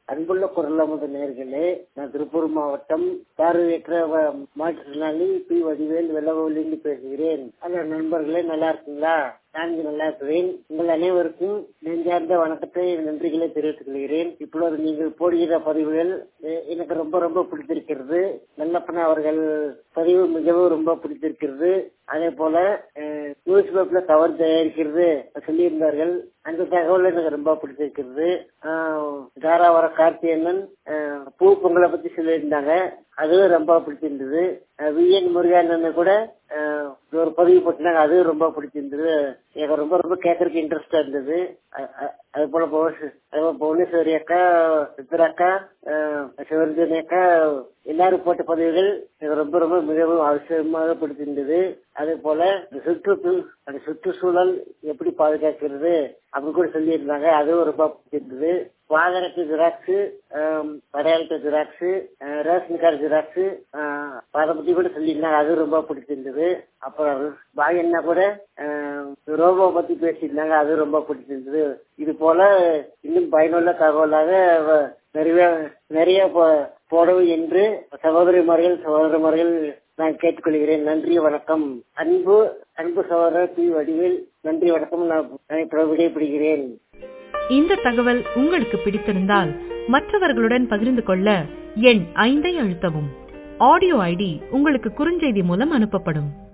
அன்புள்ள குரல் அமுத நேர்களே நான் திருப்பூர் மாவட்டம் பார்வையற்ற வ- மாற்றுத்திறனாளி பி வடிவேல் வெள்ளவலிருந்து பேசுகிறேன் அல்ல நண்பர்களே நல்லா இருக்கீங்களா நான் இங்கு நல்லா இருக்கிறேன் உங்கள் அனைவருக்கும் நெஞ்சார்ந்த வணக்கத்தை நன்றிகளை தெரிவித்துக் கொள்கிறேன் இப்பொழுது நீங்கள் போடுகிற பதிவுகள் எ- எனக்கு ரொம்ப ரொம்ப பிடித்திருக்கிறது நல்லப்பன அவர்கள் பதிவு மிகவும் ரொம்ப பிடித்திருக்கிறது அதே போல நியூஸ் பேப்பர்ல கவர் தயாரிக்கிறது சொல்லியிருந்தார்கள் அந்த தகவல் எனக்கு ரொம்ப பிடிச்சிருக்கிறது ஆஹ் தாராவர கார்த்தியண்ணன் ஆஹ் பூ பொங்கலை பத்தி சொல்லியிருந்தாங்க அதுவும் ரொம்ப பிடிச்சிருந்தது வி என் முருகானன் கூட ஆஹ் ஒரு பதிவு போட்டிருந்தாங்க அதுவும் ரொம்ப பிடிச்சிருந்தது எனக்கு ரொம்ப ரொம்ப கேட்கறதுக்கு இன்ட்ரெஸ்டா இருந்தது அ- அ- அது போல புவனேஸ்வரி அது போல புவனேஸ்வரி அக்கா சித்ராக்கா சிவரஞ்சனி அக்கா எல்லாரும் போட்ட பதிவுகள் எனக்கு ரொம்ப ரொம்ப மிகவும் அவசியமாக பிடிச்சிருந்தது அதே போல இந்த சுற்று அந்த சுற்றுச்சூழல் எப்படி பாதுகாக்கிறது அப்படி கூட சொல்லியிருந்தாங்க அதுவும் ரொம்ப பிடிச்சிருந்தது வாகனத்து ஜெராக்ஸ் அடையாளத்து ஜெராக்ஸ் ரேஷன் கார்டு ஜெராக்ஸ் அதை பத்தி கூட சொல்லியிருந்தாங்க அதுவும் ரொம்ப பிடிச்சிருந்தது அப்புறம் பாயண்ணா கூட ஆஹ், ரோபோ பத்தி பேசியிருந்தாங்க அதுவும் ரொம்ப பிடிச்சிருந்தது இது போல இன்னும் பயனுள்ள தகவலாக வ- நிறைய நிறைய போ- போடவும் என்று சகோதரிமார்கள் சகோதரமார்கள் நான் கேட்டுக்கொள்கிறேன் நன்றி வணக்கம் அன்பு அன்பு சகோதரர் பி வடிவேல் நன்றி வணக்கம் நான் நான் இப்ப விடைபெறுகிறேன் இந்த தகவல் உங்களுக்கு பிடித்திருந்தால் மற்றவர்களுடன் பகிர்ந்து கொள்ள எண் ஐந்தை அழுத்தவும் ஆடியோ ஐடி உங்களுக்கு குறுஞ்செய்தி மூலம் அனுப்பப்படும்